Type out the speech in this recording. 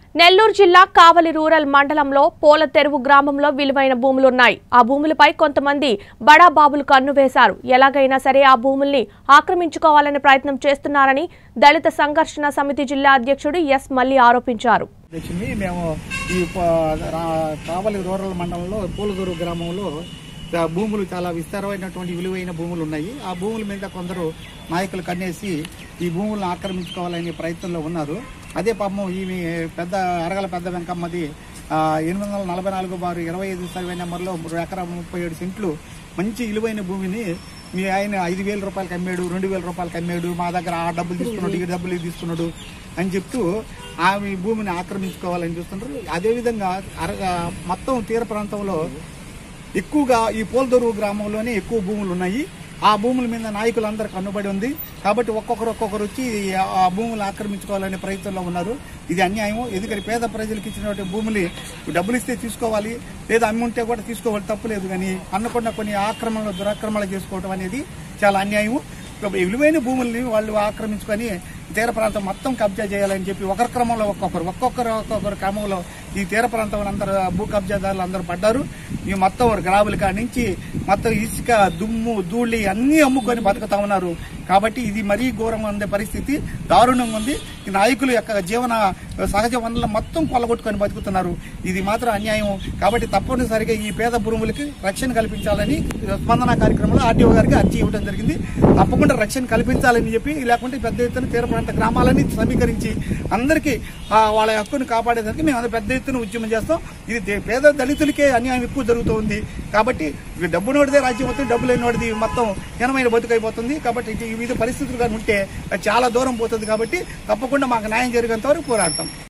నెల్లూరు జిల్లా కావలి రూరల్ మండలంలో పోల తెరువు గ్రామంలో విలువైన భూములున్నాయి ఆ భూములపై కొంతమంది బడా బాబులు కన్ను వేశారు ఎలాగైనా సరే ఆ భూముల్ని ఆక్రమించుకోవాలనే ప్రయత్నం చేస్తున్నారని దళిత సంఘర్షణ సమితి జిల్లా అధ్యక్షుడు ఎస్ మల్లి ఆరోపించారు వచ్చింది మేము ఈ ప- రా- కావలి రూరల్ మండలంలో పూలదూరు గ్రామంలో ఆ భూములు చాలా విస్తారమైనటువంటి విలువైన భూములు ఉన్నాయి ఆ భూముల మీద కొందరు నాయకులు కన్నేసి ఈ భూములను ఆక్రమించుకోవాలనే ప్రయత్నంలో ఉన్నారు అదే పాపం ఈమె పెద్ద అరగల పెద్ద వెంకమ్మది ఆ, ఎనిమిది వందల నలభై నాలుగు బారు ఇరవై ఐదు సర్వే నెంబర్లో ఎకరా ముప్పై ఏడు సెంట్లు మంచి విలువైన భూమిని మీ ఆయన ఐదు వేల రూపాయలకి అమ్మాడు రెండు వేల రూపాయలకి అమ్మాడు మా దగ్గర ఆ డబ్బులు తీసుకున్నాడు ఈ డబ్బులు ఇది తీసుకున్నాడు అని చెప్తూ ఆమె భూమిని ఆక్రమించుకోవాలని చూస్తుంటారు అదేవిధంగా అర మొత్తం తీర ప్రాంతంలో ఎక్కువగా ఈ పోల్దొరు గ్రామంలోనే ఎక్కువ భూములు ఉన్నాయి ఆ భూముల మీద నాయకులందరూ కన్నుబడి ఉంది కాబట్టి ఒక్కొక్కరు ఒక్కొక్కరు వచ్చి ఆ భూములు ఆక్రమించుకోవాలనే ప్రయత్నంలో ఉన్నారు ఇది అన్యాయం ఎందుకంటే పేద ప్రజలకు ఇచ్చినటువంటి భూములు డబ్బులు ఇస్తే తీసుకోవాలి లేదా అమ్మి ఉంటే కూడా తీసుకోవాలి తప్పులేదు కానీ అన్నకుండా కొన్ని ఆక్రమణలు దురాక్రమణలు చేసుకోవడం అనేది చాలా అన్యాయం విలువైన భూముల్ని వాళ్ళు ఆక్రమించుకొని తీర ప్రాంతం మొత్తం కబ్జా చేయాలని చెప్పి ఒకరి క్రమంలో ఒక్కొక్కరు ఒక్కొక్కరు ఒక్కొక్కరు క్రమంలో ఈ తీర ప్రాంతం అందరూ భూ కబ్జాదారులు అందరూ పడ్డారు ఈ మొత్తం గ్రాముల కాడి నుంచి మొత్తం ఇసుక దుమ్ము ధూళి అన్ని అమ్ముకొని బతుకుతా ఉన్నారు కాబట్టి ఇది మరీ ఘోరంగా ఉండే పరిస్థితి దారుణంగా ఉంది ఈ నాయకుల యొక్క జీవన సహజ వనరులు మొత్తం కొల్లగొట్టుకొని బతుకుతున్నారు ఇది మాత్రం అన్యాయం కాబట్టి తప్పనిసరిగా ఈ పేద భూములకి రక్షణ కల్పించాలని స్పందన కార్యక్రమంలో ఆర్టీఓ గారికి అర్జీ ఇవ్వడం జరిగింది తప్పకుండా రక్షణ కల్పించాలని చెప్పి లేకుంటే పెద్ద ఎత్తున తీర ప్రాంత గ్రామాలని సమీకరించి అందరికీ ఆ, వాళ్ళ హక్కును కాపాడేదానికి మేము అందరూ పెద్ద ఎత్తున ఉద్యమం చేస్తాం ఇది దే- పేద దళితులకే అన్యాయం ఎక్కువ జరుగుతుంది కాబట్టి ఇక డబ్బు నోడిదే రాజ్యం అవుతుంది డబ్బు లేని నోడిది మొత్తం హీనమైన బతుకైపోతుంది కాబట్టి ఇది వివిధ పరిస్థితులు కానీ ఉంటే అది చాలా దూరం పోతుంది కాబట్టి తప్పకుండా మాకు న్యాయం జరిగేంత వరకు పోరాడతాం